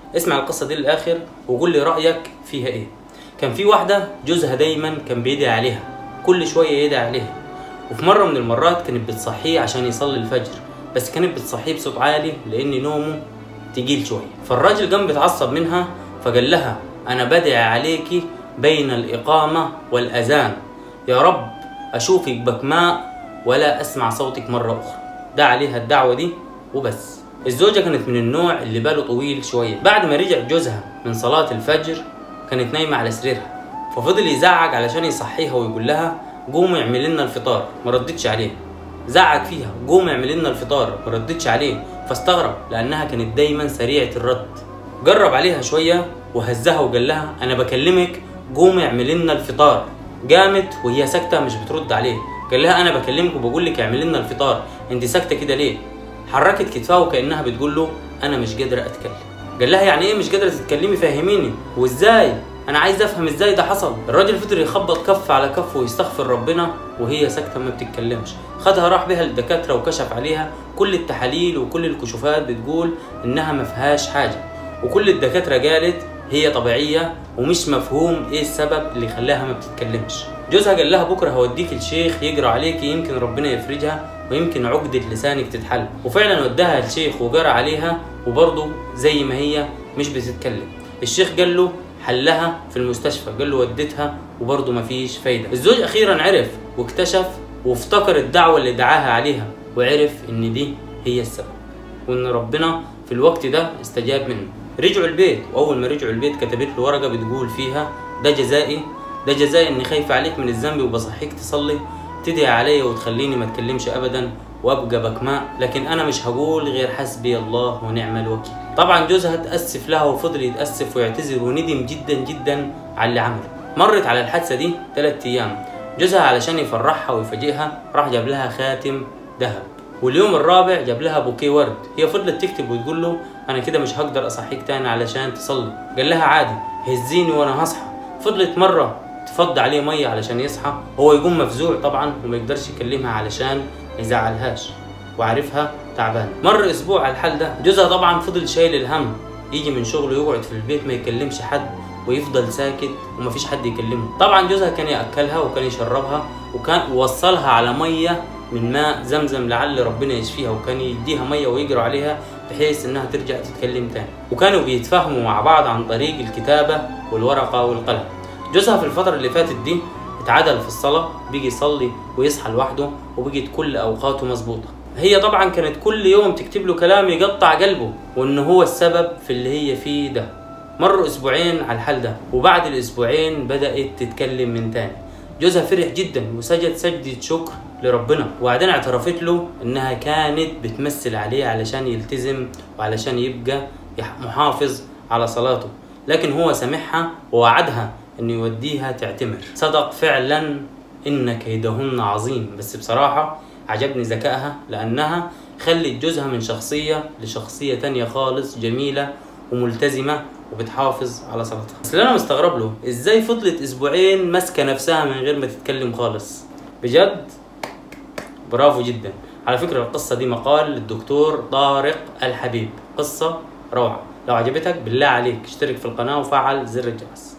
اسمع القصة دي للآخر وقول لي رأيك فيها إيه كان في واحدة جوزها دايما كان بيدعي عليها كل شوية يدعي عليها وفي مرة من المرات كانت بتصحيه عشان يصلي الفجر بس كانت بتصحيه بصوت عالي لأن نومه تقيل شوية فالراجل قام بيتعصب منها فقال لها أنا بدعي عليكي بين الإقامة والأذان يا رب أشوفك بكماء ولا أسمع صوتك مرة أخرى دعا عليها الدعوة دي وبس الزوجة كانت من النوع اللي باله طويل شوية بعد ما رجع جوزها من صلاة الفجر كانت نايمة على سريرها ففضل يزعق علشان يصحيها ويقول لها قومي اعملي لنا الفطار ما ردتش عليه زعق فيها قومي اعملي لنا الفطار ما ردتش عليه فاستغرب لانها كانت دايما سريعة الرد جرب عليها شوية وهزها وقال لها انا بكلمك قومي اعملي لنا الفطار قامت وهي ساكتة مش بترد عليه قال لها انا بكلمك وبقول لك اعملي لنا الفطار انت ساكتة كده ليه حركت كتفها وكانها بتقول له انا مش قادرة اتكلم قال لها يعني ايه مش قادرة تتكلمي فهميني وازاي انا عايز افهم ازاي ده حصل الراجل فضل يخبط كف على كف ويستغفر ربنا وهي ساكته ما بتتكلمش خدها راح بيها للدكاتره وكشف عليها كل التحاليل وكل الكشوفات بتقول انها ما فيهاش حاجه وكل الدكاتره قالت هي طبيعيه ومش مفهوم ايه السبب اللي خلاها ما بتتكلمش جوزها قال لها بكره هوديك الشيخ يقرا عليكي يمكن ربنا يفرجها ويمكن عقدة لسانك تتحل وفعلا وداها الشيخ وقرا عليها وبرضه زي ما هي مش بتتكلم الشيخ قال له حلها في المستشفى قال له وديتها وبرضه مفيش فايدة الزوج أخيرا عرف واكتشف وافتكر الدعوة اللي دعاها عليها وعرف إن دي هي السبب وإن ربنا في الوقت ده استجاب منه رجعوا البيت وأول ما رجعوا البيت كتبت له ورقة بتقول فيها ده جزائي ده جزائي إني خايفة عليك من الذنب وبصحيك تصلي تدعي عليا وتخليني ما اتكلمش أبدا وابقى بكماء لكن انا مش هقول غير حسبي الله ونعم الوكيل طبعا جوزها تاسف لها وفضل يتاسف ويعتذر وندم جدا جدا على اللي عمله مرت على الحادثه دي ثلاث ايام جوزها علشان يفرحها ويفاجئها راح جاب لها خاتم ذهب واليوم الرابع جاب لها بوكيه ورد هي فضلت تكتب وتقول له انا كده مش هقدر اصحيك تاني علشان تصلي قال لها عادي هزيني وانا هصحى فضلت مره تفض عليه ميه علشان يصحى هو يقوم مفزوع طبعا وما يقدرش يكلمها علشان ما يزعلهاش وعارفها تعبان مر اسبوع على الحال ده جوزها طبعا فضل شايل الهم يجي من شغله يقعد في البيت ما يكلمش حد ويفضل ساكت ومفيش حد يكلمه طبعا جوزها كان ياكلها وكان يشربها وكان وصلها على ميه من ماء زمزم لعل ربنا يشفيها وكان يديها ميه ويجروا عليها بحيث انها ترجع تتكلم تاني وكانوا بيتفاهموا مع بعض عن طريق الكتابه والورقه والقلم جوزها في الفتره اللي فاتت دي اتعدل في الصلاة بيجي يصلي ويصحى لوحده وبقت كل أوقاته مظبوطة هي طبعا كانت كل يوم تكتب له كلام يقطع قلبه وإن هو السبب في اللي هي فيه ده مروا أسبوعين على الحال ده وبعد الأسبوعين بدأت تتكلم من تاني جوزها فرح جدا وسجد سجدة شكر لربنا وبعدين اعترفت له إنها كانت بتمثل عليه علشان يلتزم وعلشان يبقى محافظ على صلاته لكن هو سامحها ووعدها انه يوديها تعتمر صدق فعلا ان كيدهن عظيم بس بصراحة عجبني ذكائها لانها خلت جوزها من شخصية لشخصية تانية خالص جميلة وملتزمة وبتحافظ على صلاتها بس اللي انا مستغرب له ازاي فضلت اسبوعين ماسكة نفسها من غير ما تتكلم خالص بجد برافو جدا على فكرة القصة دي مقال للدكتور طارق الحبيب قصة روعة لو عجبتك بالله عليك اشترك في القناة وفعل زر الجرس